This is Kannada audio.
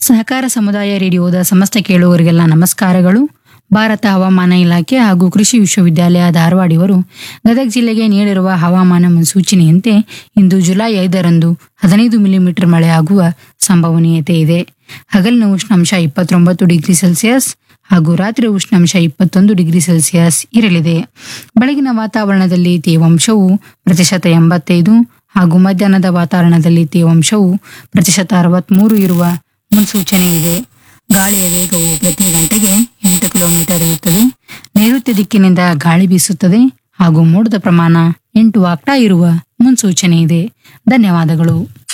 ಸಹಕಾರ ಸಮುದಾಯ ರೇಡಿಯೋದ ಸಮಸ್ತ ಕೇಳುವವರಿಗೆಲ್ಲ ನಮಸ್ಕಾರಗಳು ಭಾರತ ಹವಾಮಾನ ಇಲಾಖೆ ಹಾಗೂ ಕೃಷಿ ವಿಶ್ವವಿದ್ಯಾಲಯ ಧಾರವಾಡ ಇವರು ಗದಗ ಜಿಲ್ಲೆಗೆ ನೀಡಿರುವ ಹವಾಮಾನ ಮುನ್ಸೂಚನೆಯಂತೆ ಇಂದು ಜುಲೈ ಐದರಂದು ಹದಿನೈದು ಮಿಲಿಮೀಟರ್ ಮಳೆಯಾಗುವ ಸಂಭವನೀಯತೆ ಇದೆ ಹಗಲಿನ ಉಷ್ಣಾಂಶ ಇಪ್ಪತ್ತೊಂಬತ್ತು ಡಿಗ್ರಿ ಸೆಲ್ಸಿಯಸ್ ಹಾಗೂ ರಾತ್ರಿ ಉಷ್ಣಾಂಶ ಇಪ್ಪತ್ತೊಂದು ಡಿಗ್ರಿ ಸೆಲ್ಸಿಯಸ್ ಇರಲಿದೆ ಬೆಳಗಿನ ವಾತಾವರಣದಲ್ಲಿ ತೇವಾಂಶವು ಪ್ರತಿಶತ ಎಂಬತ್ತೈದು ಹಾಗೂ ಮಧ್ಯಾಹ್ನದ ವಾತಾವರಣದಲ್ಲಿ ತೇವಾಂಶವು ಪ್ರತಿಶತ ಅರವತ್ಮೂರು ಇರುವ ಮುನ್ಸೂಚನೆ ಇದೆ ಗಾಳಿಯ ವೇಗವು ಪ್ರತಿ ಗಂಟೆಗೆ ಎಂಟು ಕಿಲೋಮೀಟರ್ ಇರುತ್ತದೆ ನೈಋತ್ಯ ದಿಕ್ಕಿನಿಂದ ಗಾಳಿ ಬೀಸುತ್ತದೆ ಹಾಗೂ ಮೋಡದ ಪ್ರಮಾಣ ಎಂಟು ವಾಕ್ಟಾ ಇರುವ ಮುನ್ಸೂಚನೆ ಇದೆ ಧನ್ಯವಾದಗಳು